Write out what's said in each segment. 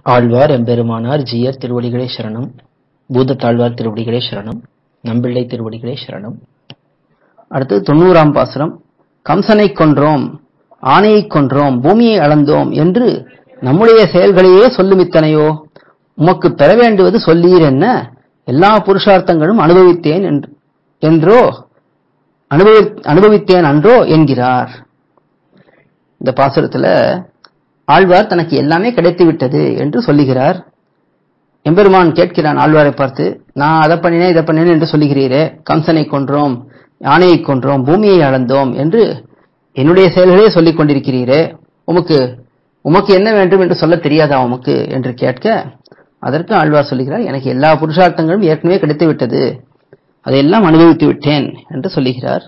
ஆழ்வார் எம்பெருமானார் ஜீயர் திருவடிகளே சரணம் பூதத்தாழ்வார் திருவடிகளே சரணம் நம்பிள்ளை திருவடிகளே சரணம் அடுத்து தொண்ணூறாம் பாசுரம் கம்சனை கொன்றோம் ஆணையை கொன்றோம் பூமியை அளந்தோம் என்று நம்முடைய செயல்களையே சொல்லுமித்தனையோ உமக்கு பெற வேண்டுவது சொல்லீர் என்ன எல்லா புருஷார்த்தங்களும் அனுபவித்தேன் என்று என்றோ அனுபவி அனுபவித்தேன் அன்றோ என்கிறார் இந்த பாசுரத்துல ஆழ்வார் தனக்கு எல்லாமே கிடைத்து விட்டது என்று சொல்லுகிறார் எம்பெருமான் கேட்கிறான் ஆழ்வாரை பார்த்து நான் அதை பண்ணினேன் இதை பண்ணினேன் என்று சொல்லுகிறீரே கம்சனை கொன்றோம் யானையை கொன்றோம் பூமியை அளந்தோம் என்று என்னுடைய செயல்களே சொல்லிக் கொண்டிருக்கிறீரே உமக்கு உமக்கு என்ன வேண்டும் என்று சொல்ல தெரியாதா உமக்கு என்று கேட்க அதற்கு ஆழ்வார் சொல்லுகிறார் எனக்கு எல்லா புருஷார்த்தங்களும் ஏற்கனவே கிடைத்து விட்டது அதையெல்லாம் அனுபவித்து விட்டேன் என்று சொல்லுகிறார்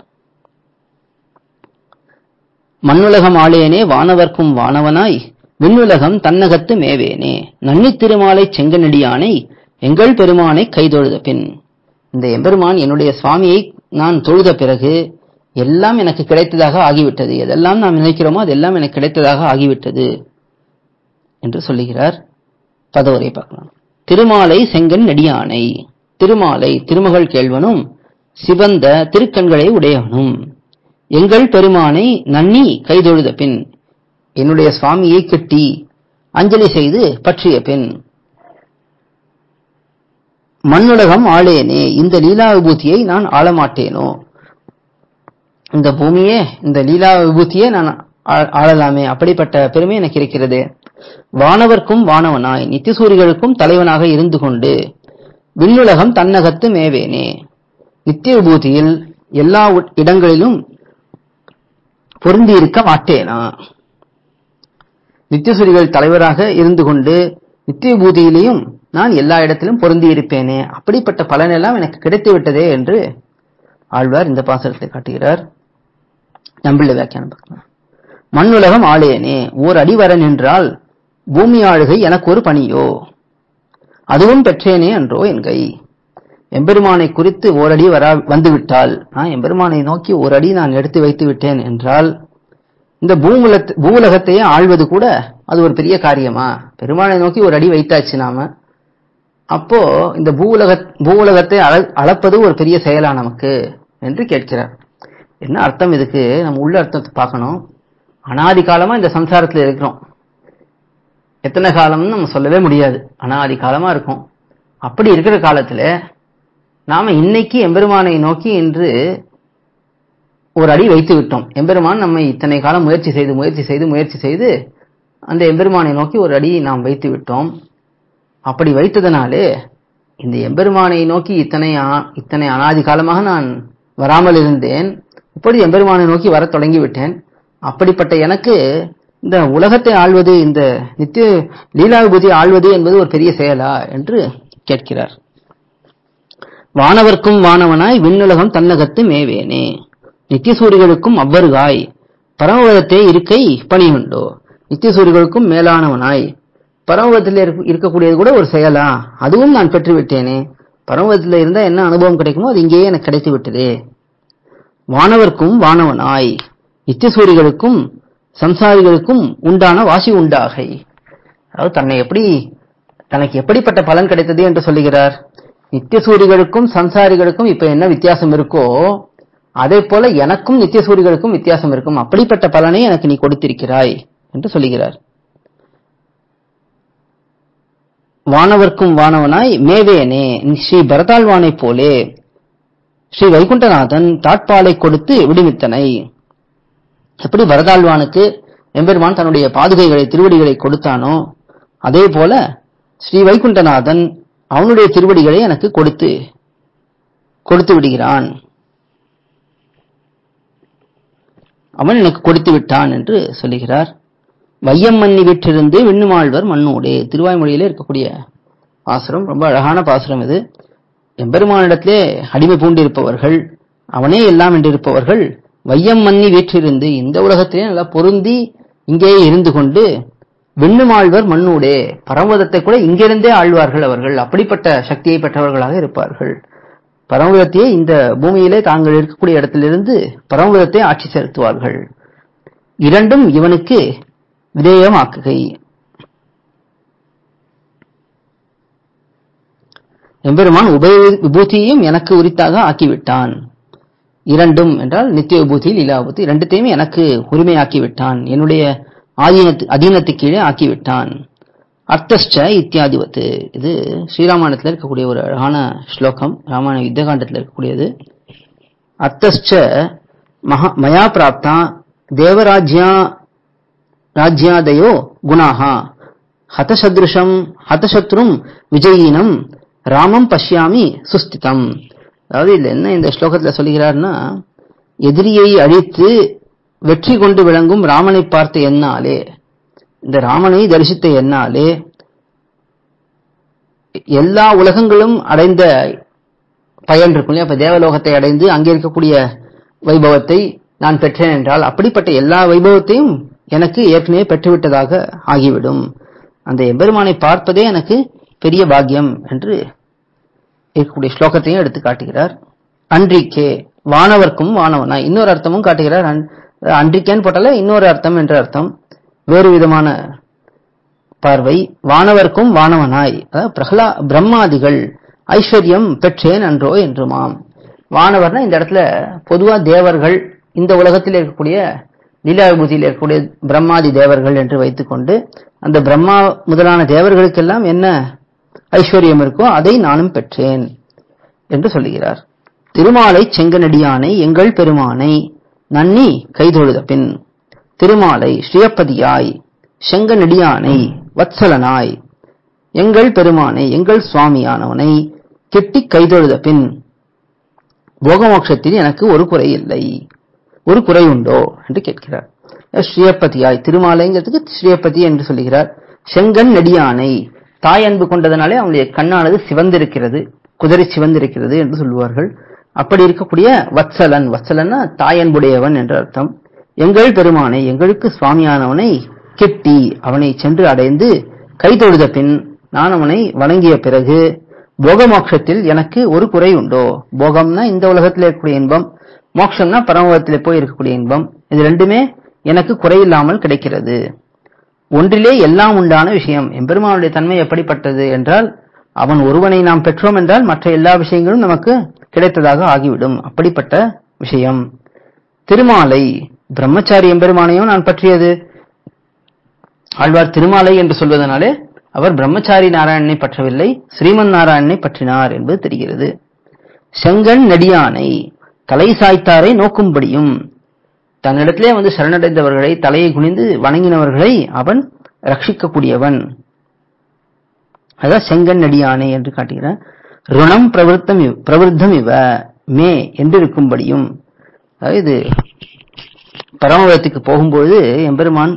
மண்ணுலகம் ஆளேனே வானவர்க்கும் வானவனாய் விண்ணுலகம் தன்னகத்து மேவேனே நன்னி திருமாலை செங்கனடியானை எங்கள் பெருமானை கைதொழுத பின் இந்த எம்பெருமான் என்னுடைய சுவாமியை நான் தொழுத பிறகு எல்லாம் எனக்கு கிடைத்ததாக ஆகிவிட்டது எதெல்லாம் நாம் நினைக்கிறோமோ அதெல்லாம் எனக்கு கிடைத்ததாக ஆகிவிட்டது என்று சொல்லுகிறார் பதவரை பார்க்கலாம் திருமாலை செங்கன் நெடியானை திருமாலை திருமகள் கேள்வனும் சிவந்த திருக்கண்களை உடையவனும் எங்கள் பெருமானை நன்னி கைதொழுத பின் என்னுடைய சுவாமியை கட்டி அஞ்சலி செய்து பற்றிய பின் மண்ணுலகம் ஆளேனே இந்த லீலா விபூதியை நான் ஆளமாட்டேனோ இந்த பூமியே இந்த லீலா விபூதியே நான் ஆ- ஆளலாமே அப்படிப்பட்ட பெருமை எனக்கு இருக்கிறது வானவர்க்கும் வானவனாய் நித்தியசூரிகளுக்கும் தலைவனாக இருந்து கொண்டு விண்ணுலகம் தன்னகத்து மேவேனே நித்திய விபூதியில் எல்லா உட்- இடங்களிலும் பொருந்தி இருக்க மாட்டேனா நித்தியசூரிகள் தலைவராக இருந்து கொண்டு நித்திய பூதியிலையும் நான் எல்லா இடத்திலும் பொருந்தி இருப்பேனே அப்படிப்பட்ட பலனெல்லாம் எனக்கு கிடைத்து விட்டதே என்று ஆழ்வார் இந்த பாசனத்தை காட்டுகிறார் நம்பிள்ள வியாக்கியானம் பார்க்கலாம் மண்ணுலகம் ஆளேனே ஓர் அடிவர நின்றால் பூமி ஆளுகை எனக்கு ஒரு பணியோ அதுவும் பெற்றேனே அன்றோ என்கை எம்பெருமானை குறித்து ஓரடி வரா வந்துவிட்டால் நான் எம்பெருமானை நோக்கி ஒரு அடி நான் எடுத்து வைத்து விட்டேன் என்றால் இந்த பூமுலத் பூவுலகத்தையே ஆள்வது கூட அது ஒரு பெரிய காரியமா பெருமானை நோக்கி ஒரு அடி வைத்தாச்சு நாம அப்போ இந்த பூவுலக பூவுலகத்தை அள அளப்பது ஒரு பெரிய செயலா நமக்கு என்று கேட்கிறார் என்ன அர்த்தம் இதுக்கு நம்ம உள்ள அர்த்தத்தை பார்க்கணும் அனாதி காலமா இந்த சம்சாரத்துல இருக்கிறோம் எத்தனை காலம்னு நம்ம சொல்லவே முடியாது அனாதி காலமா இருக்கும் அப்படி இருக்கிற காலத்துல நாம இன்னைக்கு எம்பெருமானை நோக்கி இன்று ஒரு அடி வைத்து விட்டோம் எம்பெருமான் நம்மை இத்தனை காலம் முயற்சி செய்து முயற்சி செய்து முயற்சி செய்து அந்த எம்பெருமானை நோக்கி ஒரு அடி நாம் வைத்து விட்டோம் அப்படி வைத்ததனாலே இந்த எம்பெருமானை நோக்கி இத்தனை ஆ- இத்தனை அனாதி காலமாக நான் வராமல் இருந்தேன் இப்படி எம்பெருமானை நோக்கி வரத் தொடங்கி விட்டேன் அப்படிப்பட்ட எனக்கு இந்த உலகத்தை ஆள்வது இந்த நித்திய லீலா விபூதியை ஆள்வது என்பது ஒரு பெரிய செயலா என்று கேட்கிறார் வானவர்க்கும் வானவனாய் விண்ணுலகம் தன்னகத்து மேவேனே நித்தியசூரிகளுக்கும் அவ்வருகாய் பரமபதத்தே இருக்கை பணியுண்டோ நித்தியசூரிகளுக்கும் மேலானவனாய் பரமபதத்தில் இருக்க- இருக்கக்கூடியது கூட ஒரு செயலா அதுவும் நான் பெற்று விட்டேனே பரமபதத்தில் இருந்தா என்ன அனுபவம் கிடைக்குமோ அது இங்கேயே எனக்கு கிடைத்து விட்டதே வானவர்க்கும் வானவனாய் நித்தியசூரிகளுக்கும் சம்சாரிகளுக்கும் உண்டான வாசி உண்டாகை அதாவது தன்னை எப்படி தனக்கு எப்படிப்பட்ட பலன் கிடைத்தது என்று சொல்லுகிறார் நித்தியசூரிகளுக்கும் சம்சாரிகளுக்கும் இப்ப என்ன வித்தியாசம் இருக்கோ அதே போல எனக்கும் நித்தியசூரிகளுக்கும் வித்தியாசம் இருக்கும் அப்படிப்பட்ட பலனை எனக்கு நீ கொடுத்திருக்கிறாய் என்று சொல்லுகிறார் வானவர்க்கும் வானவனாய் மேவேனே ஸ்ரீ பரதாழ்வானை போலே ஸ்ரீ வைகுண்டநாதன் தாட்பாலை கொடுத்து விடுவித்தனை எப்படி வரதாழ்வானுக்கு எம்பெருமான் தன்னுடைய பாதுகைகளை திருவடிகளை கொடுத்தானோ அதே போல ஸ்ரீ வைகுண்டநாதன் அவனுடைய திருவடிகளை எனக்கு கொடுத்து கொடுத்து விடுகிறான் அவன் எனக்கு கொடுத்து விட்டான் என்று சொல்லுகிறார் வையம் மன்னி விற்றிருந்து விண்ணுமாழ்வர் மண்ணோடே திருவாய்மொழியிலே இருக்கக்கூடிய பாசுரம் ரொம்ப அழகான பாசுரம் இது எம்பெருமானிடத்திலே அடிமை பூண்டிருப்பவர்கள் அவனே எல்லாம் என்றிருப்பவர்கள் வையம் மன்னி வீற்றிருந்து இந்த உலகத்திலே நல்லா பொருந்தி இங்கேயே இருந்து கொண்டு விண்ணுமாழ்வர் மண்ணூடே பரமதத்தை கூட இங்கிருந்தே ஆழ்வார்கள் அவர்கள் அப்படிப்பட்ட சக்தியை பெற்றவர்களாக இருப்பார்கள் பரமபதத்தையே இந்த பூமியிலே தாங்கள் இருக்கக்கூடிய இடத்திலிருந்து பரமபதத்தை ஆட்சி செலுத்துவார்கள் இரண்டும் இவனுக்கு விதேயமாக்குகை எம்பெருமான் உபய விபூதியையும் எனக்கு உரித்தாக ஆக்கிவிட்டான் இரண்டும் என்றால் நித்திய விபூதி லீலா விபூதி இரண்டுத்தையுமே எனக்கு உரிமையாக்கி விட்டான் என்னுடைய ஆதீனத்து அதீனத்து கீழே ஆக்கிவிட்டான் அர்த்தஷ்ட இத்தியாதிவத்து இது ஸ்ரீராமாயணத்தில் இருக்கக்கூடிய ஒரு அழகான ஸ்லோகம் ராமாயண யுத்தகாண்டத்தில் இருக்கக்கூடியது அர்த்தஷ்ட மகா மயா பிராப்தா தேவராஜ்யா ராஜ்யாதயோ குணாக ஹதசத்ருஷம் ஹதசத்ரும் விஜயீனம் ராமம் பஷ்யாமி சுஸ்திதம் அதாவது இதுல என்ன இந்த ஸ்லோகத்துல சொல்லுகிறார்னா எதிரியை அழித்து வெற்றி கொண்டு விளங்கும் ராமனை பார்த்த என்னாலே இந்த ராமனை தரிசித்த என்னாலே எல்லா உலகங்களும் அடைந்த பயன் இருக்கும் இல்லையா இப்ப தேவலோகத்தை அடைந்து அங்கே இருக்கக்கூடிய வைபவத்தை நான் பெற்றேன் என்றால் அப்படிப்பட்ட எல்லா வைபவத்தையும் எனக்கு ஏற்கனவே பெற்றுவிட்டதாக ஆகிவிடும் அந்த எம்பெருமானை பார்ப்பதே எனக்கு பெரிய பாக்கியம் என்று இருக்கக்கூடிய ஸ்லோகத்தையும் எடுத்து காட்டுகிறார் அன்றிக்கே வானவர்க்கும் வானவனாய் இன்னொரு அர்த்தமும் காட்டுகிறார் அன்- அன்றிக்கேன்னு போட்டால இன்னொரு அர்த்தம் என்ற அர்த்தம் வேறு விதமான பார்வை வானவர்க்கும் வானவனாய் அதாவது பிரகலா பிரம்மாதிகள் ஐஸ்வர்யம் பெற்றேன் அன்றோ என்றுமாம் வானவர்னா இந்த இடத்துல பொதுவா தேவர்கள் இந்த உலகத்தில் இருக்கக்கூடிய லீலா விபூதியில் இருக்கக்கூடிய பிரம்மாதி தேவர்கள் என்று வைத்துக்கொண்டு அந்த பிரம்மா முதலான தேவர்களுக்கெல்லாம் என்ன ஐஸ்வர்யம் இருக்கோ அதை நானும் பெற்றேன் என்று சொல்லுகிறார் திருமாலை செங்கனடியானை எங்கள் பெருமானை நன்னி கைதொழுத பின் திருமாலை ஸ்ரீயப்பதியாய் செங்கனடியானை வத்சலனாய் எங்கள் பெருமானை எங்கள் சுவாமியானவனை கெட்டி கைதொழுத பின் போகமோட்சத்தில் எனக்கு ஒரு குறை இல்லை ஒரு குறை உண்டோ என்று கேட்கிறார் ஸ்ரீயப்பதியாய் திருமாலைங்கிறதுக்கு ஸ்ரீயப்பதி என்று சொல்லுகிறார் செங்கன் நெடியானை தாய் அன்பு கொண்டதனாலே அவனுடைய கண்ணானது சிவந்திருக்கிறது குதிரை சிவந்திருக்கிறது என்று சொல்லுவார்கள் அப்படி இருக்கக்கூடிய வத்சலன் வத்சலன்னா தாய் அன்புடையவன் என்ற அர்த்தம் எங்கள் பெருமானை எங்களுக்கு சுவாமியானவனை கெட்டி அவனை சென்று அடைந்து கை தொழுத பின் நான் அவனை வணங்கிய பிறகு போகமோட்சத்தில் எனக்கு ஒரு குறை உண்டோ போகம்னா இந்த உலகத்தில் இருக்கக்கூடிய இன்பம் மோட்சம்னா பரமபதத்திலே போய் இருக்கக்கூடிய இன்பம் இது ரெண்டுமே எனக்கு குறையில்லாமல் கிடைக்கிறது ஒன்றிலே எல்லாம் உண்டான விஷயம் எம்பெருமானுடைய தன்மை எப்படிப்பட்டது என்றால் அவன் ஒருவனை நாம் பெற்றோம் என்றால் மற்ற எல்லா விஷயங்களும் நமக்கு கிடைத்ததாக ஆகிவிடும் அப்படிப்பட்ட விஷயம் திருமாலை பிரம்மச்சாரி எம்பெருமானையும் நான் பற்றியது ஆழ்வார் திருமாலை என்று சொல்வதனாலே அவர் பிரம்மச்சாரி நாராயணனை பற்றவில்லை ஸ்ரீமன் நாராயணனை பற்றினார் என்பது தெரிகிறது செங்கன் நெடியானை தலை சாய்த்தாரை நோக்கும்படியும் தன்னிடத்திலே வந்து சரணடைந்தவர்களை தலையை குனிந்து வணங்கினவர்களை அவன் ரட்சிக்கக்கூடியவன் அதான் செங்கன் நெடியானை என்று காட்டுகிறார் ருணம் பிரவருத்தம் இவ்- பிரவருத்தம் இவ மே என்று இருக்கும்படியும் அதாவது இது பரமபதத்துக்கு போகும்பொழுது எம்பெருமான்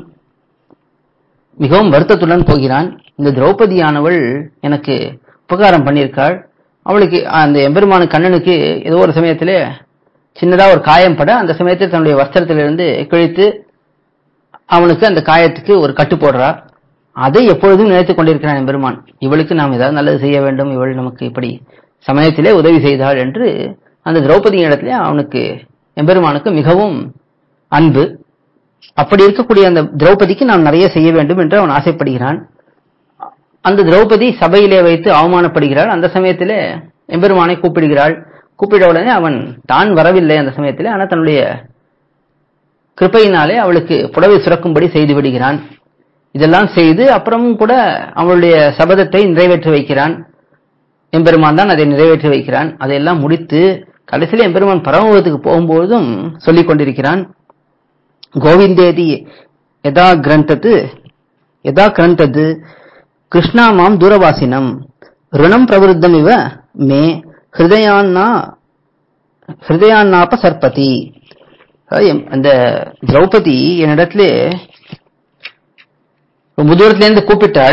மிகவும் வருத்தத்துடன் போகிறான் இந்த திரௌபதியானவள் எனக்கு உபகாரம் பண்ணியிருக்காள் அவளுக்கு அந்த எம்பெருமான கண்ணனுக்கு ஏதோ ஒரு சமயத்திலே சின்னதா ஒரு காயம் பட அந்த சமயத்தில் தன்னுடைய வஸ்திரத்திலிருந்து கிழித்து அவனுக்கு அந்த காயத்துக்கு ஒரு கட்டு போடுறா அதை எப்பொழுதும் நினைத்துக் கொண்டிருக்கிறான் எம்பெருமான் இவளுக்கு நாம் ஏதாவது நல்லது செய்ய வேண்டும் இவள் நமக்கு இப்படி சமயத்திலே உதவி செய்தாள் என்று அந்த திரௌபதியின் இடத்திலே அவனுக்கு எம்பெருமானுக்கு மிகவும் அன்பு அப்படி இருக்கக்கூடிய அந்த திரௌபதிக்கு நாம் நிறைய செய்ய வேண்டும் என்று அவன் ஆசைப்படுகிறான் அந்த திரௌபதி சபையிலே வைத்து அவமானப்படுகிறாள் அந்த சமயத்திலே எம்பெருமானை கூப்பிடுகிறாள் கூப்பிட உடனே அவன் தான் வரவில்லை அந்த சமயத்திலே ஆனால் தன்னுடைய கிருபையினாலே அவளுக்கு புடவை சுரக்கும்படி செய்து விடுகிறான் இதெல்லாம் செய்து அப்புறமும் கூட அவளுடைய சபதத்தை நிறைவேற்றி வைக்கிறான் எம்பெருமான் தான் அதை நிறைவேற்றி வைக்கிறான் அதையெல்லாம் முடித்து கடைசியில் எம்பெருமான் பரமபதத்துக்கு போகும்போதும் சொல்லிக் கொண்டிருக்கிறான் கோவிந்தேதி யதா கிரந்தது யதா கிரந்தது கிருஷ்ணா மாம் தூரவாசினம் ருணம் பிரவருத்தம் இவ மே ஹிருதயான்னா ஹிருதயான்னாப்ப சர்பதி அதாவது எம்- அந்த திரௌபதி என்னிடத்திலே ரொம்ப தூரத்துல இருந்து கூப்பிட்டாள்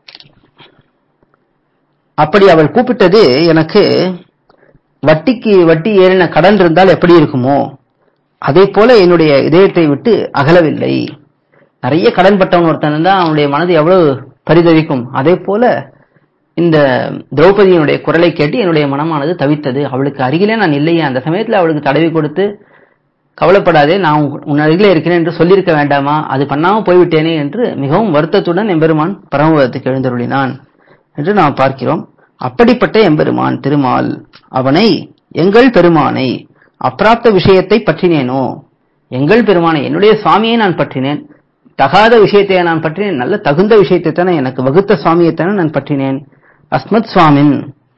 அப்படி அவள் கூப்பிட்டது எனக்கு வட்டிக்கு வட்டி ஏறின கடன் இருந்தால் எப்படி இருக்குமோ அதே போல என்னுடைய இதயத்தை விட்டு அகலவில்லை நிறைய கடன் பட்டவன் ஒருத்தன் இருந்தா அவனுடைய மனது எவ்வளவு பரிதவிக்கும் அதே போல இந்த திரௌபதியினுடைய குரலை கேட்டு என்னுடைய மனமானது தவித்தது அவளுக்கு அருகிலே நான் இல்லையே அந்த சமயத்துல அவளுக்கு தடவி கொடுத்து கவலைப்படாதே நான் உன் உன் அருகிலே இருக்கிறேன் என்று சொல்லியிருக்க வேண்டாமா அது பண்ணாம போய்விட்டேனே என்று மிகவும் வருத்தத்துடன் எம்பெருமான் பரமபதத்துக்கு எழுந்தருளினான் என்று நாம் பார்க்கிறோம் அப்படிப்பட்ட எம்பெருமான் திருமால் அவனை எங்கள் பெருமானை அப்பிராப்த விஷயத்தை பற்றினேனோ எங்கள் பெருமானை என்னுடைய சுவாமியை நான் பற்றினேன் தகாத விஷயத்தை நான் பற்றினேன் நல்ல தகுந்த விஷயத்தை தானே எனக்கு வகுத்த சுவாமியை தானே நான் பற்றினேன் அஸ்மத் சுவாமின்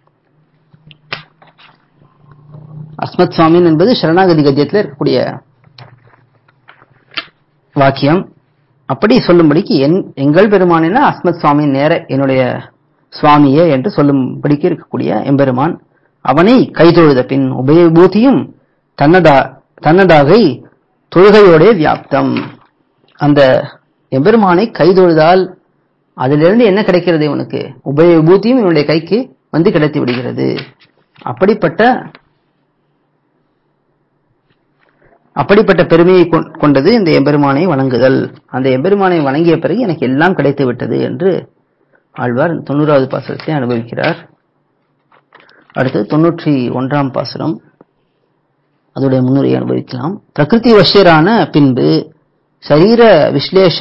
அஸ்மத் சுவாமின் என்பது சரணாகதி கத்தியத்தில் இருக்கக்கூடிய வாக்கியம் அப்படி சொல்லும்படிக்கு என் எங்கள் பெருமானினா அஸ்மத் சுவாமி நேர என்னுடைய சுவாமியே என்று சொல்லும்படிக்கு இருக்கக்கூடிய எம்பெருமான் அவனை கைதொழுத பின் உபயபூதியும் தன்னதா தன்னதாகை தொழுகையோடே வியாப்தம் அந்த எம்பெருமானை கைதொழுதால் அதிலிருந்து என்ன கிடைக்கிறது இவனுக்கு உபயபூதியும் இவனுடைய கைக்கு வந்து கிடைத்து விடுகிறது அப்படிப்பட்ட அப்படிப்பட்ட பெருமையை கொ- கொண்டது இந்த எம்பெருமானை வணங்குதல் அந்த எம்பெருமானை வணங்கிய பிறகு எனக்கு எல்லாம் கிடைத்து விட்டது என்று ஆழ்வார் தொண்ணூறாவது பாசுரத்தை அனுபவிக்கிறார் அடுத்து தொன்னூற்றி ஒன்றாம் பாசுரம் அதோடைய முன்னுரையை அனுபவிக்கலாம் பிரகிருதி வசியரான பின்பு சரீர விஸ்லேஷ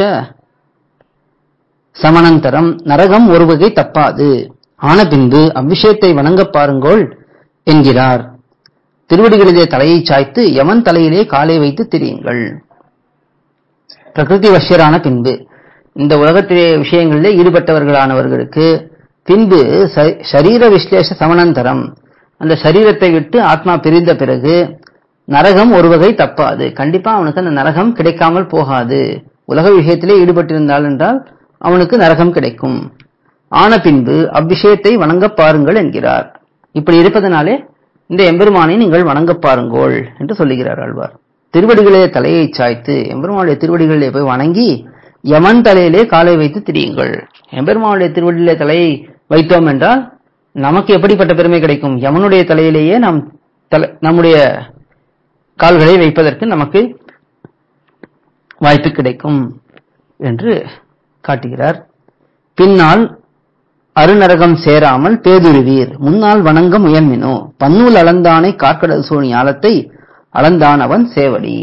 சமனந்தரம் நரகம் ஒரு வகை தப்பாது ஆன பின்பு அவ்விஷயத்தை வணங்கப் பாருங்கோள் என்கிறார் திருவடிகளிலே தலையை சாய்த்து யமன் தலையிலே காலை வைத்து திரியுங்கள் பிரகிருதி வசியரான பின்பு இந்த உலகத்திலே விஷயங்களிலே ஈடுபட்டவர்களானவர்களுக்கு பின்பு ச- சரீர விஸ்லேஷ சமனந்தரம் அந்த சரீரத்தை விட்டு ஆத்மா பிரிந்த பிறகு நரகம் ஒரு வகை தப்பாது கண்டிப்பா அவனுக்கு அந்த நரகம் கிடைக்காமல் போகாது உலக விஷயத்திலே ஈடுபட்டிருந்தால் என்றால் அவனுக்கு நரகம் கிடைக்கும் ஆன பின்பு அவ்விஷயத்தை வணங்கப் பாருங்கள் என்கிறார் இப்படி இருப்பதனாலே இந்த எம்பெருமானை நீங்கள் வணங்கப் பாருங்கோள் என்று சொல்லுகிறார் ஆழ்வார் திருவடிகளே தலையை சாய்த்து எம்பெருமானுடைய திருவடிகளிலே போய் வணங்கி யமன் தலையிலே காலை வைத்து திரியுங்கள் எம்பெருமானுடைய திருவடியிலே தலையை வைத்தோம் என்றால் நமக்கு எப்படிப்பட்ட பெருமை கிடைக்கும் யமனுடைய தலையிலேயே நாம் தலை நம்முடைய கால்களை வைப்பதற்கு நமக்கு வாய்ப்பு கிடைக்கும் என்று காட்டுகிறார் பின்னால் அருநரகம் சேராமல் பேதுருவீர் முன்னால் வணங்க முயன்மினோ பன்னூல் அளந்தானை கார்க்கடல் சூழ் ஞாலத்தை அளந்தான் அவன் சேவடி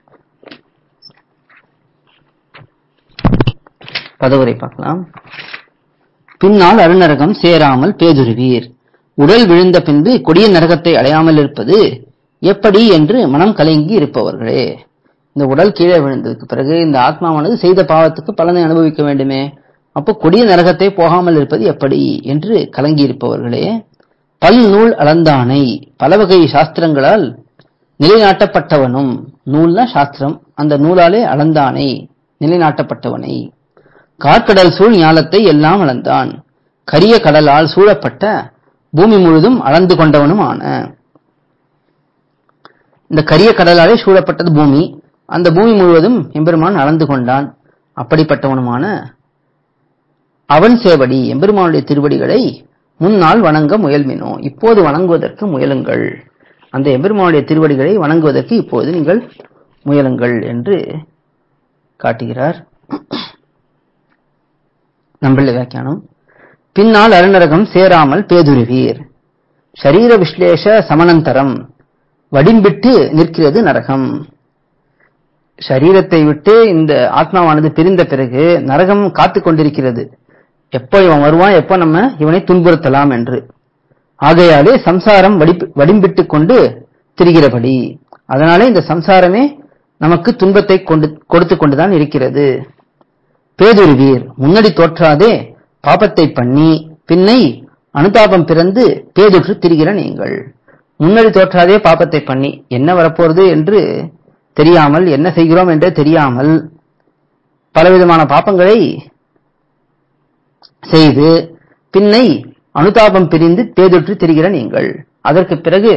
பதவுரை பார்க்கலாம் பின்னால் அருநரகம் சேராமல் பேதுருவீர் உடல் விழுந்த பின்பு கொடிய நரகத்தை அடையாமல் இருப்பது எப்படி என்று மனம் கலங்கி இருப்பவர்களே இந்த உடல் கீழே விழுந்ததுக்கு பிறகு இந்த ஆத்மாவானது செய்த பாவத்துக்கு பலனை அனுபவிக்க வேண்டுமே அப்போ கொடிய நரகத்தை போகாமல் இருப்பது எப்படி என்று கலங்கி இருப்பவர்களே பல் நூல் அளந்தானை பல வகை சாஸ்திரங்களால் நிலைநாட்டப்பட்டவனும் நூல்னா சாஸ்திரம் அந்த நூலாலே அளந்தானை நிலைநாட்டப்பட்டவனை கார்க்கடல் சூழ் ஞாலத்தை எல்லாம் அளந்தான் கரிய கடலால் சூழப்பட்ட பூமி முழுதும் அளந்து கொண்டவனும் ஆன இந்த கரிய கடலாலே சூழப்பட்டது பூமி அந்த பூமி முழுவதும் எம்பெருமான் அளந்து கொண்டான் அப்படிப்பட்டவனுமான அவன் சேவடி எம்பெருமானுடைய திருவடிகளை முன்னால் வணங்க முயல்மினோ இப்போது வணங்குவதற்கு முயலுங்கள் அந்த எம்பெருமானுடைய திருவடிகளை வணங்குவதற்கு இப்போது நீங்கள் முயலுங்கள் என்று காட்டுகிறார் நம்பிள்ளை வியாக்கியானம் பின்னால் அருநரகம் சேராமல் பேதுருவீர் ஷரீர விஸ்லேஷ சமனந்தரம் வடிம்பிட்டு நிற்கிறது நரகம் சரீரத்தை விட்டு இந்த ஆத்மாவானது பிரிந்த பிறகு நரகம் காத்து கொண்டிருக்கிறது எப்போ இவன் வருவான் எப்போ நம்ம இவனை துன்புறுத்தலாம் என்று ஆகையாலே சம்சாரம் வடி- வடிம்பிட்டு கொண்டு திரிகிறபடி அதனாலே இந்த சம்சாரமே நமக்கு துன்பத்தை கொண்டு கொடுத்து கொண்டுதான் இருக்கிறது பேதுருவீர் முன்னடி தோற்றாதே பாபத்தை பண்ணி பின்னை அனுதாபம் பிறந்து பேதுற்று திரிகிற நீங்கள் முன்னடி தோற்றாதே பாபத்தை பண்ணி என்ன வரப்போறது என்று தெரியாமல் என்ன செய்கிறோம் என்றே தெரியாமல் பலவிதமான பாப்பங்களை செய்து பின்னை அனுதாபம் பிரிந்து பேதுற்று திரிகிற நீங்கள் அதற்கு பிறகு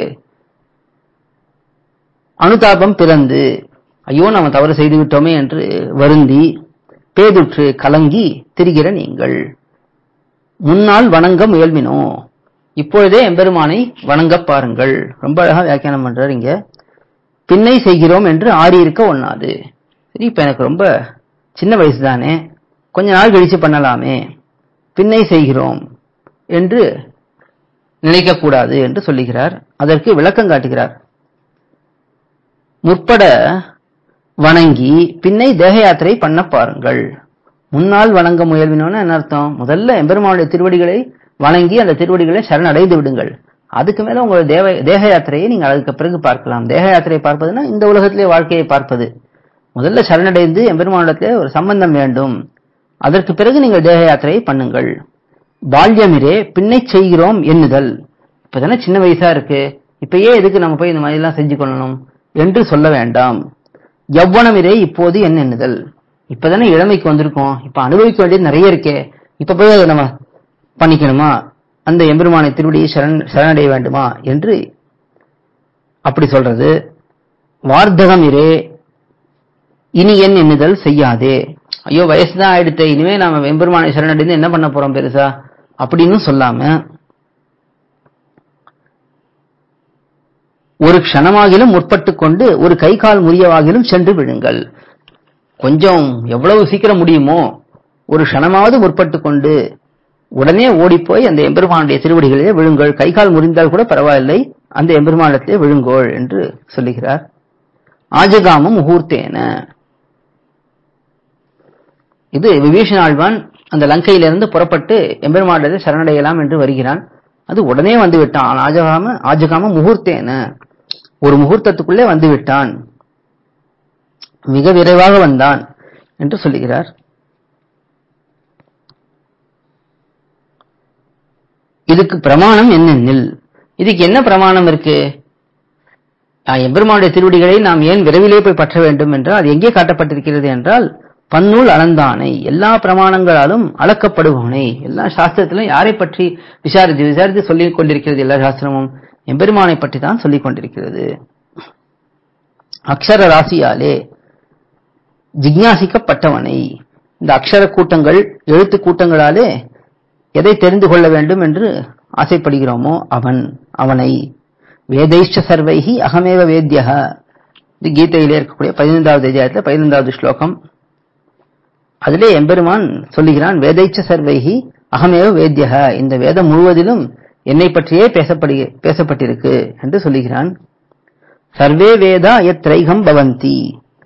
அனுதாபம் பிறந்து ஐயோ நாம தவறு செய்து விட்டோமே என்று வருந்தி பேதுற்று கலங்கி திரிகிற நீங்கள் முன்னால் வணங்க முயல்மினோ இப்பொழுதே எம்பெருமானை வணங்கப் பாருங்கள் ரொம்ப அழகா வியாக்கியானம் பண்றார் இங்க பின்னை செய்கிறோம் என்று ஆறி இருக்க ஒண்ணாது சரி இப்ப எனக்கு ரொம்ப சின்ன வயசு தானே கொஞ்ச நாள் கழிச்சு பண்ணலாமே பின்னை செய்கிறோம் என்று நினைக்கக்கூடாது என்று சொல்லுகிறார் அதற்கு விளக்கம் காட்டுகிறார் முற்பட வணங்கி பின்னை தேக யாத்திரை பண்ண பாருங்கள் முன்னால் வணங்க முயல்வினோன்னு என்ன அர்த்தம் முதல்ல எம்பெருமானுடைய திருவடிகளை வணங்கி அந்த திருவடிகளை சரணடைந்து விடுங்கள் அதுக்கு மேல உங்களோட தேவ தேக யாத்திரையை நீங்கள் அதுக்கு பிறகு பார்க்கலாம் தேக யாத்திரையை பார்ப்பதுன்னா இந்த உலகத்திலே வாழ்க்கையை பார்ப்பது முதல்ல சரணடைந்து எம்பெருமானிடத்திலே ஒரு சம்பந்தம் வேண்டும் அதற்கு பிறகு நீங்கள் தேக யாத்திரையை பண்ணுங்கள் பால்யமிரே பின்னை செய்கிறோம் எண்ணுதல் இப்பதானே சின்ன வயசா இருக்கு இப்பயே எதுக்கு நம்ம போய் இந்த மாதிரி எல்லாம் செஞ்சு கொள்ளணும் என்று சொல்ல வேண்டாம் யவ்வனமிரே இப்போது என்ன எண்ணுதல் இப்பதானே இளமைக்கு வந்திருக்கோம் இப்ப அனுபவிக்க வேண்டியது நிறைய இருக்கே இப்ப போய் அதை நம்ம பண்ணிக்கணுமா அந்த எம்பெருமானை திருவடியை சரண் சரணடைய வேண்டுமா என்று அப்படி சொல்றது வார்த்தகம் இரே இனி என் எண்ணுதல் செய்யாதே ஐயோ வயசுதான் ஆயிடுத்து இனிமே நாம எம்பெருமானை சரணடைந்து என்ன பண்ண போறோம் பெருசா அப்படின்னு சொல்லாம ஒரு க்ஷணமாகிலும் முற்பட்டு கொண்டு ஒரு கை கால் முறியவாகிலும் சென்று விழுங்கள் கொஞ்சம் எவ்வளவு சீக்கிரம் முடியுமோ ஒரு க்ஷணமாவது முற்பட்டு கொண்டு உடனே ஓடிப்போய் அந்த எம்பெருமானுடைய திருவடிகளிலே விழுங்கள் கை கால் முறிந்தால் கூட பரவாயில்லை அந்த எம்பெருமானத்திலே விழுங்கோள் என்று சொல்லுகிறார் ஆஜகாமம் முகூர்த்தேன இது விபீஷண ஆழ்வான் அந்த லங்கையிலிருந்து புறப்பட்டு எம்பெருமானத்தை சரணடையலாம் என்று வருகிறான் அது உடனே வந்து விட்டான் ஆஜகாம ஆஜகாம முகூர்த்தேன ஒரு முகூர்த்தத்துக்குள்ளே வந்து விட்டான் மிக விரைவாக வந்தான் என்று சொல்லுகிறார் இதுக்கு பிரமாணம் என்னென்னில் இதுக்கு என்ன பிரமாணம் இருக்கு ஆஹ், எம்பெருமானுடைய திருவடிகளை நாம் ஏன் விரைவிலே போய் பற்ற வேண்டும் என்றால் அது எங்கே காட்டப்பட்டிருக்கிறது என்றால் பன்னூல் அளந்தானை எல்லா பிரமாணங்களாலும் அளக்கப்படுபவனை எல்லா சாஸ்திரத்திலும் யாரை பற்றி விசாரித்து விசாரித்து சொல்லிக் கொண்டிருக்கிறது எல்லா சாஸ்திரமும் எம்பெருமானை பற்றி தான் சொல்லிக் கொண்டிருக்கிறது அக்ஷர ராசியாலே ஜிக்ஞாசிக்கப்பட்டவனை இந்த அக்ஷர கூட்டங்கள் எழுத்து கூட்டங்களாலே எதை தெரிந்து கொள்ள வேண்டும் என்று ஆசைப்படுகிறோமோ அவன் அவனை வேதைஷ்ட சர்வைஹி அகமேவ வேத்யக இது கீதையிலே இருக்கக்கூடிய பதினைந்தாவது அத்தியாயத்தில் பதினைந்தாவது ஸ்லோகம் அதிலே எம்பெருமான் சொல்லுகிறான் வேதைச்ச சர்வைஹி அகமேவ வேத்யக இந்த வேதம் முழுவதிலும் என்னை பற்றியே பேசப்படு பேசப்பட்டிருக்கு என்று சொல்லுகிறான் சர்வே வேதா எத்ரைகம் பவந்தி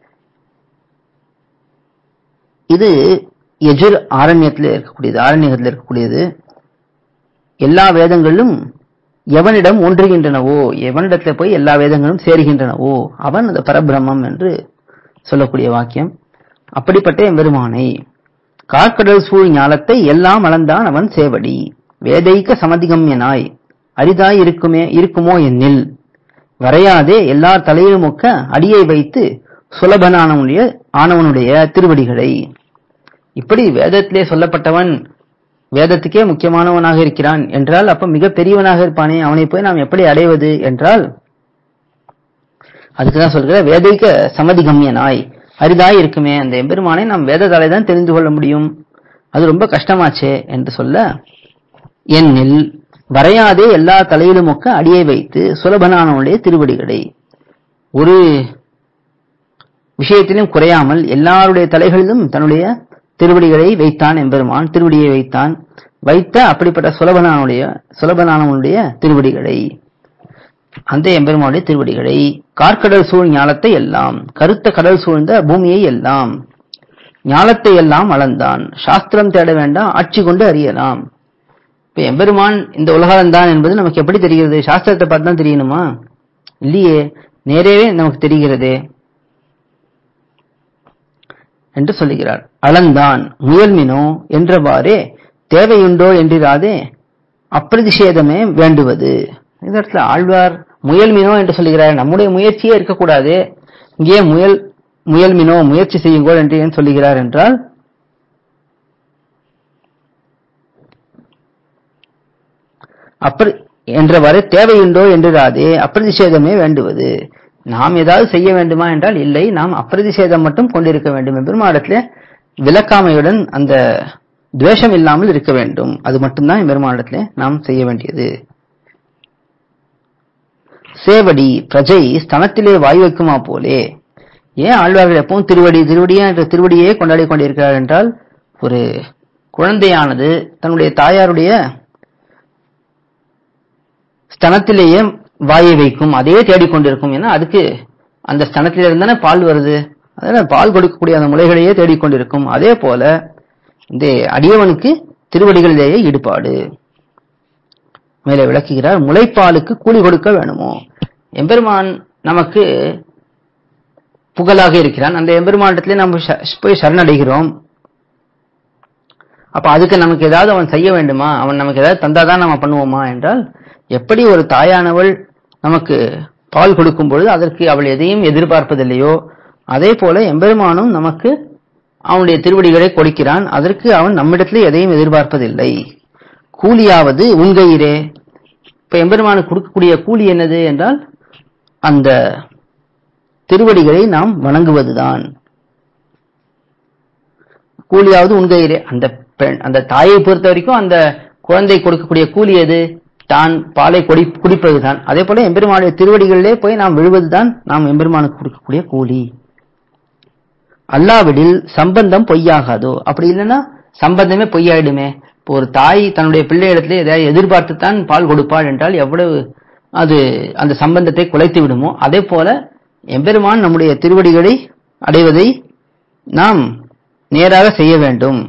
இது எஜுர் ஆரண்யத்தில் இருக்கக்கூடியது ஆரண்யத்தில் இருக்கக்கூடியது எல்லா வேதங்களும் எவனிடம் ஒன்றுகின்றனவோ எவனிடத்துல போய் எல்லா வேதங்களும் சேருகின்றனவோ அவன் அந்த பரபிரம்மம் என்று சொல்லக்கூடிய வாக்கியம் அப்படிப்பட்ட எம்பெருமானை கார்க்கடல் சூழ் ஞாலத்தை எல்லாம் அளந்தான் அவன் சேவடி வேதைக்க சமதிகம்யனாய் அரிதாய் இருக்குமே இருக்குமோ என்னில் வரையாதே எல்லா தலையிலும் ஒக்க அடியை வைத்து சுலபனானவனுடைய ஆனவனுடைய திருவடிகளை இப்படி வேதத்திலே சொல்லப்பட்டவன் வேதத்துக்கே முக்கியமானவனாக இருக்கிறான் என்றால் அப்ப மிக பெரியவனாக இருப்பானே அவனை போய் நாம் எப்படி அடைவது என்றால் அதுக்குதான் சொல்கிற வேதைக்க சமதிகம்யனாய் அரிதாய் இருக்குமே அந்த எம்பெருமானை நாம் வேதத்தாலே தான் தெரிந்து கொள்ள முடியும் அது ரொம்ப கஷ்டமாச்சே என்று சொல்ல என்னில் வரையாதே எல்லா தலையிலும் ஒக்க அடியை வைத்து சுலபனானவனுடைய திருவடிகளை ஒரு விஷயத்திலும் குறையாமல் எல்லாருடைய தலைகளிலும் தன்னுடைய திருவடிகளை வைத்தான் எம்பெருமான் திருவடியை வைத்தான் வைத்த அப்படிப்பட்ட சுலபனானுடைய சுலபனானவனுடைய திருவடிகளை அந்த எம்பெருமானுடைய திருவடிகளை கார்க்கடல் சூழ் ஞாலத்தை எல்லாம் கருத்த கடல் சூழ்ந்த பூமியை எல்லாம் ஞாலத்தை எல்லாம் அளந்தான் சாஸ்திரம் தேட வேண்டாம் ஆட்சி கொண்டு அறியலாம் இப்ப எம்பெருமான் இந்த உலகம்தான் என்பது நமக்கு எப்படி தெரிகிறது சாஸ்திரத்தை பார்த்து தான் தெரியணுமா இல்லையே நேரவே நமக்கு தெரிகிறதே என்று சொல்லுகிறார் அளந்தான் முயல்மினோ என்றவாறே தேவையுண்டோ என்றிராதே அப்பிரதிஷேதமே வேண்டுவது இந்த இடத்துல ஆழ்வார் முயல்மினோ என்று சொல்லுகிறார் நம்முடைய முயற்சியே இருக்கக்கூடாது இங்கே முயல் முயல்மினோ முயற்சி செய்யுங்கோ என்று ஏன் சொல்லுகிறார் என்றால் அப்படி என்றவாறு தேவையுண்டோ என்றிராதே அப்பிரதிஷேதமே வேண்டுவது நாம் ஏதாவது செய்ய வேண்டுமா என்றால் இல்லை நாம் அப்பிரதிஷேதம் மட்டும் கொண்டிருக்க வேண்டும் பெருமாடத்திலே விளக்காமையுடன் அந்த துவேஷம் இல்லாமல் இருக்க வேண்டும் அது மட்டும்தான் பெருமாடத்திலே நாம் செய்ய வேண்டியது சேவடி பிரஜை ஸ்தனத்திலே வாய் வைக்குமா போலே ஏன் ஆழ்வார்கள் எப்பவும் திருவடி திருவடியா என்ற திருவடியே கொண்டாடி கொண்டிருக்கிறார் என்றால் ஒரு குழந்தையானது தன்னுடைய தாயாருடைய ஸ்தனத்திலேயே வாயை வைக்கும் அதையே தேடிக்கொண்டிருக்கும் ஏன்னா அதுக்கு அந்த ஸ்தனத்திலிருந்து தானே பால் வருது அதனால பால் கொடுக்கக்கூடிய அந்த முளைகளையே தேடிக்கொண்டிருக்கும் அதே போல இந்த அடியவனுக்கு திருவடிகளிலேயே ஈடுபாடு மேலே விளக்குகிறார் முளைப்பாலுக்கு கூலி கொடுக்க வேணுமோ எம்பெருமான் நமக்கு புகழாக இருக்கிறான் அந்த எம்பெருமானிடத்திலே நம்ம ச- போய் சரணடைகிறோம் அப்ப அதுக்கு நமக்கு ஏதாவது அவன் செய்ய வேண்டுமா அவன் நமக்கு ஏதாவது தந்தாதான் நம்ம பண்ணுவோமா என்றால் எப்படி ஒரு தாயானவள் நமக்கு பால் கொடுக்கும் பொழுது அதற்கு அவள் எதையும் எதிர்பார்ப்பதில்லையோ அதே போல எம்பெருமானும் நமக்கு அவனுடைய திருவடிகளை கொடுக்கிறான் அதற்கு அவன் நம்மிடத்திலே எதையும் எதிர்பார்ப்பதில்லை கூலியாவது உண்கையிரே இப்ப எம்பெருமானுக்கு கொடுக்கக்கூடிய கூலி என்னது என்றால் அந்த திருவடிகளை நாம் வணங்குவதுதான் கூலியாவது உண்கையிலே அந்த பெண் அந்த தாயை பொறுத்த வரைக்கும் அந்த குழந்தை கொடுக்கக்கூடிய கூலி எது தான் பாலை கொடி குடிப்பதுதான் அதே போல எம்பெருமானுடைய திருவடிகளிலே போய் நாம் விழுவதுதான் நாம் எம்பெருமானுக்கு கொடுக்கக்கூடிய கூலி அல்லாவிடில் சம்பந்தம் பொய்யாகாதோ அப்படி இல்லைன்னா சம்பந்தமே பொய்யாயிடுமே இப்போ ஒரு தாய் தன்னுடைய பிள்ளையிடத்துல எதையாவது எதிர்பார்த்து தான் பால் கொடுப்பாள் என்றால் எவ்வளவு அது அந்த சம்பந்தத்தை குலைத்து விடுமோ அதே போல எம்பெருமான் நம்முடைய திருவடிகளை அடைவதை நாம் நேராக செய்ய வேண்டும்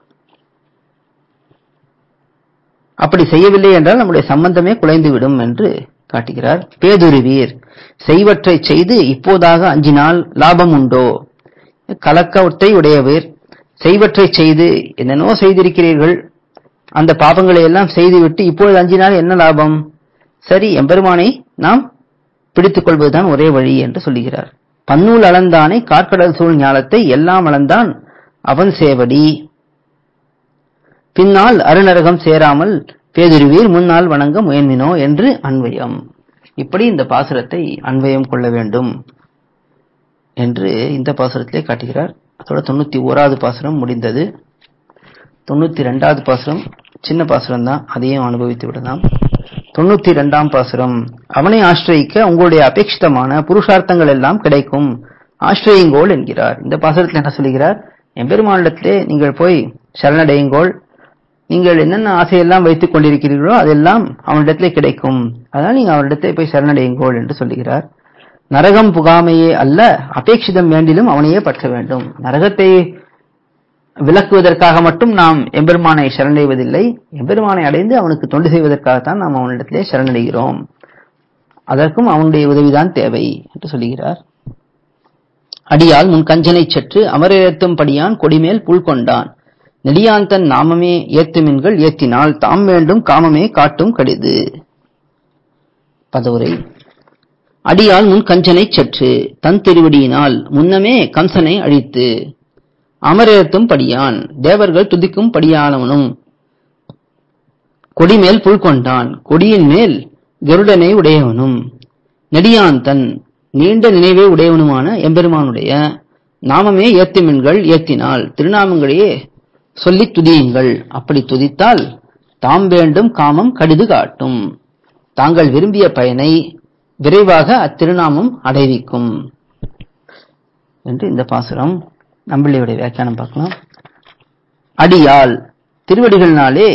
அப்படி செய்யவில்லை என்றால் நம்முடைய சம்பந்தமே குலைந்துவிடும் என்று காட்டுகிறார் பேதுருவீர் செய்வற்றை செய்து இப்போதாக அஞ்சினால் லாபம் உண்டோ கலக்கத்தை உடையவர் செய்வற்றை செய்து என்னென்னோ செய்திருக்கிறீர்கள் அந்த பாபங்களை எல்லாம் செய்துவிட்டு இப்பொழுது அஞ்சினால் என்ன லாபம் சரி எம்பெருமானை நாம் பிடித்துக் கொள்வதுதான் ஒரே வழி என்று சொல்லுகிறார் பன்னூல் அளந்தானை கார்க்கடல் சூழ் ஞாலத்தை எல்லாம் அளந்தான் அவன் சேவடி பின்னால் அருநரகம் சேராமல் பேதுருவீர் முன்னால் வணங்க முயன்மினோ என்று அன்வயம் இப்படி இந்த பாசுரத்தை அன்வயம் கொள்ள வேண்டும் என்று இந்த பாசுரத்திலே காட்டுகிறார் அதோட தொண்ணூத்தி ஓராவது பாசுரம் முடிந்தது தொண்ணூத்தி ரெண்டாவது பாசுரம் சின்ன பாசுரம் தான் அதையும் அனுபவித்து விடலாம் தொண்ணூத்தி ரெண்டாம் பாசுரம் அவனை ஆශ්‍රயிக்க உங்களுடைய அபேட்சிதமான புருஷார்த்தங்கள் எல்லாம் கிடைக்கும் ஆශ්‍රயிங்கோள் என்கிறார் இந்த பாசுரத்தில் என்ன சொல்லுகிறார் எம்பெருமானிடத்திலே நீங்கள் போய் சரணடையுங்கோள் நீங்கள் என்னென்ன ஆசையெல்லாம் வைத்துக் கொண்டிருக்கிறீர்களோ அதெல்லாம் அவனிடத்திலே கிடைக்கும் அதனால் நீங்க அவனிடத்திலே போய் சரணடையுங்கோள் என்று சொல்லுகிறார் நரகம் புகாமையே அல்ல அபேட்சிதம் வேண்டிலும் அவனையே பற்ற வேண்டும் நரகத்தை விளக்குவதற்காக மட்டும் நாம் எம்பெருமானை சரணடைவதில்லை எம்பெருமானை அடைந்து அவனுக்கு தொண்டு செய்வதற்காகத்தான் நாம் அவனிடத்திலே சரணடைகிறோம் அதற்கும் அவனுடைய உதவிதான் தேவை என்று சொல்லுகிறார் அடியால் முன் கஞ்சனை சற்று அமரேத்தும் படியான் கொடிமேல் புல் கொண்டான் நெடியாந்தன் நாமமே ஏத்துமின்கள் ஏத்தினால் தாம் வேண்டும் காமமே காட்டும் கடிது பதவுரை அடியால் முன் கஞ்சனை சற்று தன் திருவடியினால் முன்னமே கம்சனை அழித்து அமரேத்தும் படியான் தேவர்கள் துதிக்கும் படியானவனும் கொடிமேல் புல் கொண்டான் கொடியின் மேல் கருடனை உடையவனும் நெடியாந்தன் நீண்ட நினைவே உடையவனுமான எம்பெருமானுடைய நாமமே ஏத்துமின்கள் ஏத்தினால் திருநாமங்களையே சொல்லித் துதியுங்கள் அப்படி துதித்தால் தாம் வேண்டும் காமம் கடிது காட்டும் தாங்கள் விரும்பிய பயனை விரைவாக அத்திருநாமம் அடைவிக்கும் என்று இந்த பாசுரம் நம்பிள்ளையுடைய வியாக்கியானம் பார்க்கலாம் அடியால் திருவடிகள்னாலே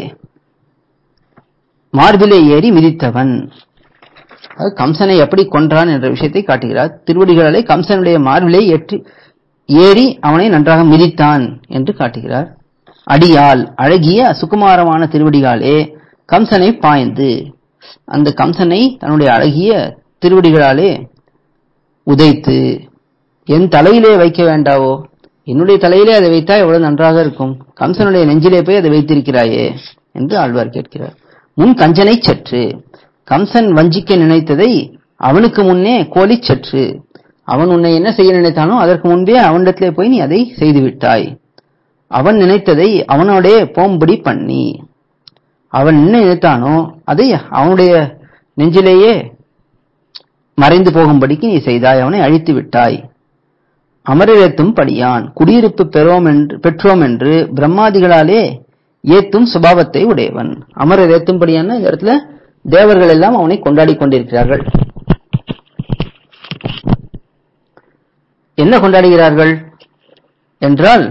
மார்பிலே ஏறி மிதித்தவன் அது கம்சனை எப்படி கொன்றான் என்ற விஷயத்தை காட்டுகிறார் திருவடிகளாலே கம்சனுடைய மார்பிலே ஏற்றி ஏறி அவனை நன்றாக மிதித்தான் என்று காட்டுகிறார் அடியால் அழகிய சுகுமாரமான திருவடிகாலே கம்சனை பாய்ந்து அந்த கம்சனை தன்னுடைய அழகிய திருவடிகளாலே உதைத்து என் தலையிலே வைக்க வேண்டாவோ என்னுடைய தலையிலே அதை வைத்தா எவ்வளவு நன்றாக இருக்கும் கம்சனுடைய நெஞ்சிலே போய் அதை வைத்திருக்கிறாயே என்று ஆழ்வார் கேட்கிறார் முன் கஞ்சனை சற்று கம்சன் வஞ்சிக்க நினைத்ததை அவனுக்கு முன்னே கோலி சற்று அவன் உன்னை என்ன செய்ய நினைத்தானோ அதற்கு முன்பே அவனிடத்திலே போய் நீ அதை செய்து விட்டாய் அவன் நினைத்ததை அவனோடே போம்படி பண்ணி அவன் என்ன நினைத்தானோ அதை அவனுடைய நெஞ்சிலேயே மறைந்து போகும்படிக்கு நீ செய்தாய் அவனை அழித்து விட்டாய் அமரரேத்தும் படியான் குடியிருப்பு பெறோம் என்று பெற்றோம் என்று பிரம்மாதிகளாலே ஏத்தும் சுபாவத்தை உடையவன் அமரர் ஏத்தும்படியான இந்த இடத்துல தேவர்கள் எல்லாம் அவனை கொண்டாடி கொண்டிருக்கிறார்கள் என்ன கொண்டாடுகிறார்கள் என்றால்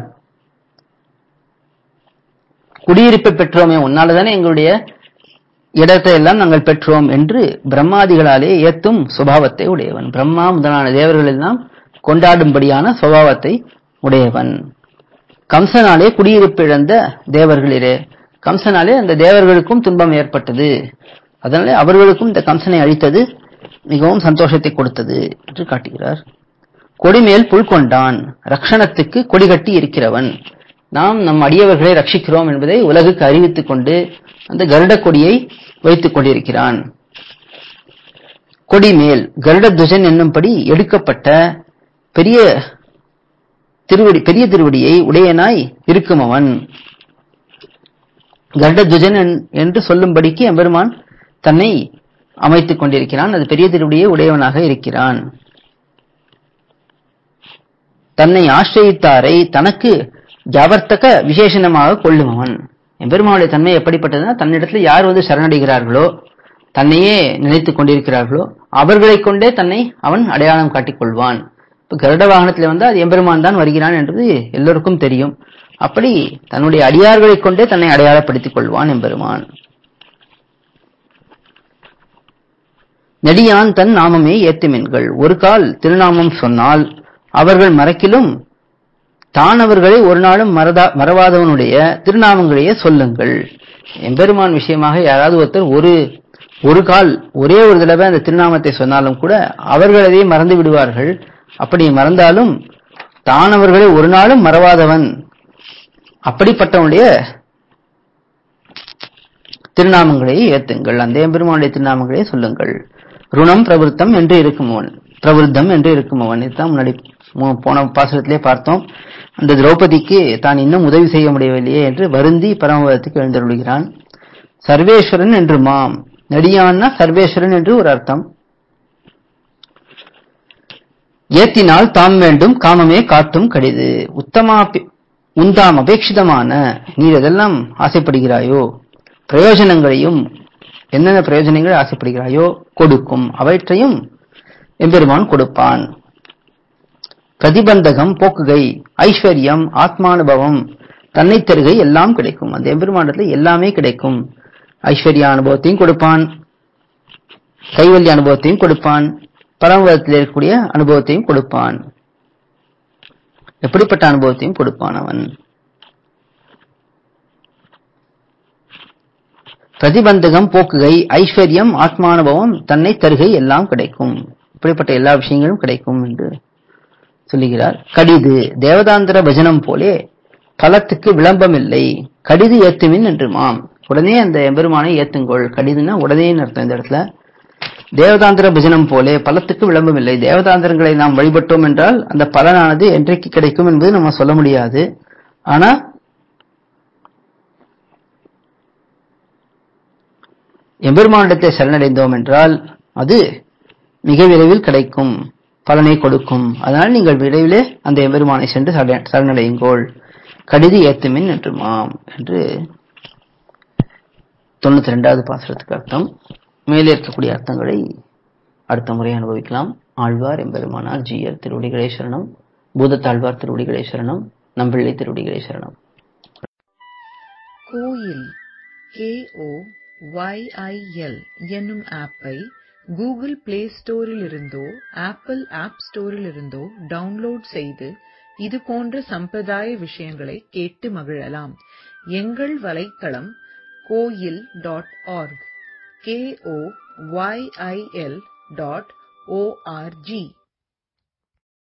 குடியிருப்பை பெற்றோமே உன்னாலதானே எங்களுடைய இடத்தை எல்லாம் நாங்கள் பெற்றோம் என்று பிரம்மாதிகளாலே ஏத்தும் சுபாவத்தை உடையவன் பிரம்மா முதலான தேவர்கள் எல்லாம் கொண்டாடும்படியான சுபாவத்தை உடையவன் கம்சனாலே குடியிருப்பு இழந்த தேவர்களிலே கம்சனாலே அந்த தேவர்களுக்கும் துன்பம் ஏற்பட்டது அதனால அவர்களுக்கும் இந்த கம்சனை அழித்தது மிகவும் சந்தோஷத்தை கொடுத்தது என்று காட்டுகிறார் கொடிமேல் புல் கொண்டான் ரக்ஷணத்துக்கு கொடி கட்டி இருக்கிறவன் நாம் நம் அடியவர்களை ரட்சிக்கிறோம் என்பதை உலகுக்கு அறிவித்துக் கொண்டு அந்த கருட கொடியை வைத்துக் கொண்டிருக்கிறான் கொடிமேல் கருடத்வஜன் என்னும்படி எடுக்கப்பட்ட பெரிய திருவடி பெரிய திருவடியை உடையனாய் இருக்கும் அவன் கருடத்வஜன் என்- என்று சொல்லும்படிக்கு எம்பெருமான் தன்னை அமைத்துக் கொண்டிருக்கிறான் அது பெரிய திருவடியை உடையவனாக இருக்கிறான் தன்னை ஆශ්‍රயித்தாரை தனக்கு ஜாவர்த்தக விசேஷணமாக கொள்ளுமவன் எம்பெருமானுடைய தன்மை எப்படிப்பட்டதுன்னா தன்னிடத்தில் யார் வந்து சரணடைகிறார்களோ தன்னையே நினைத்துக் கொண்டிருக்கிறார்களோ அவர்களைக் கொண்டே தன்னை அவன் அடையாளம் காட்டிக் கொள்வான் இப்ப கருட வாகனத்தில் வந்து அது எம்பெருமான் தான் வருகிறான் என்பது எல்லோருக்கும் தெரியும் அப்படி தன்னுடைய அடியார்களைக் கொண்டே தன்னை அடையாளப்படுத்திக் கொள்வான் எம்பெருமான் நெடியான் தன் நாமமே ஏத்துமென்கள் ஒரு கால் திருநாமம் சொன்னால் அவர்கள் மறக்கிலும் தான் அவர்களை ஒரு நாளும் மறதா மறவாதவனுடைய திருநாமங்களையே சொல்லுங்கள் எம்பெருமான் விஷயமாக யாராவது ஒருத்தர் ஒரு ஒரு கால் ஒரே ஒரு தடவை அந்த திருநாமத்தை சொன்னாலும் கூட அவர்கள் அதை மறந்து விடுவார்கள் அப்படி மறந்தாலும் தான் அவர்களை ஒரு நாளும் மறவாதவன் அப்படிப்பட்டவனுடைய திருநாமங்களை ஏத்துங்கள் அந்த எம்பெருமானுடைய திருநாமங்களை சொல்லுங்கள் ருணம் பிரவருத்தம் என்று இருக்குமவன் பிரவருத்தம் என்று இருக்குமவன் இதுதான் முன்னாடி மு- போன பாசுரத்திலே பார்த்தோம் அந்த திரௌபதிக்கு தான் இன்னும் உதவி செய்ய முடியவில்லையே என்று வருந்தி பரமபதத்துக்கு எழுந்தருளுகிறான் சர்வேஸ்வரன் என்று மாம் நடியான்னா சர்வேஸ்வரன் என்று ஒரு அர்த்தம் ஏத்தினால் தாம் வேண்டும் காமமே காட்டும் கடிது உத்தமா உந்தாம் அபேட்சிதமான நீர் எதெல்லாம் ஆசைப்படுகிறாயோ பிரயோஜனங்களையும் என்னென்ன பிரயோஜனங்கள் ஆசைப்படுகிறாயோ கொடுக்கும் அவற்றையும் எம்பெருமான் கொடுப்பான் பிரதிபந்தகம் போக்குகை ஐஸ்வர்யம் ஆத்மானுபவம் தன்னை தருகை எல்லாம் கிடைக்கும் அந்த எம்பெருமானத்துல எல்லாமே கிடைக்கும் ஐஸ்வர்ய அனுபவத்தையும் கொடுப்பான் கைவல்ய அனுபவத்தையும் கொடுப்பான் பரமபதத்தில் இருக்கக்கூடிய அனுபவத்தையும் கொடுப்பான் எப்படிப்பட்ட அனுபவத்தையும் கொடுப்பான் அவன் பிரதிபந்தகம் போக்குகை ஐஸ்வர்யம் ஆத்மானுபவம் தன்னை தருகை எல்லாம் கிடைக்கும் இப்படிப்பட்ட எல்லா விஷயங்களும் கிடைக்கும் என்று சொல்லுகிறார் கடிது தேவதாந்திர பஜனம் போலே பலத்துக்கு விளம்பமில்லை கடிது ஏத்துமின் என்று மாம் உடனே அந்த எம்பெருமானை ஏத்துங்கோள் கடிதுன்னா உடனே அர்த்தம் இந்த இடத்துல தேவதாந்திர பஜனம் போலே பலத்துக்கு விளம்பமில்லை தேவதாந்திரங்களை நாம் வழிபட்டோம் என்றால் அந்த பலனானது என்றைக்கு கிடைக்கும் என்பது நம்ம சொல்ல முடியாது ஆனா எம்பெருமானிடத்தை சரணடைந்தோம் என்றால் அது மிக விரைவில் கிடைக்கும் பலனை கொடுக்கும் அதனால் நீங்கள் விரைவிலே அந்த எம்பெருமானை சென்று சரண- சரணடையுங்கோள் கடிது ஏத்துமின் என்று மாம் என்று தொண்ணூத்தி ரெண்டாவது பாசுரத்துக்கு அர்த்தம் மேலே இருக்கக்கூடிய அர்த்தங்களை அடுத்த முறை அனுபவிக்கலாம் ஆழ்வார் எம்பெருமானார் ஜீயர் திருவடிகளே சரணம் பூதத்தாழ்வார் திருவடிகளே சரணம் நம்பிள்ளை திருவடிகளே சரணம் கோயில் KO YIL என்னும் ஆப்பை கூகுள் பிளே ஸ்டோரில் இருந்தோ ஆப்பிள் ஆப் ஸ்டோரில் இருந்தோ டவுன்லோட் செய்து இது போன்ற சம்பிரதாய விஷயங்களை கேட்டு மகிழலாம் எங்கள் வலைத்தளம் கோயில் dot org K O Y I L dot O R G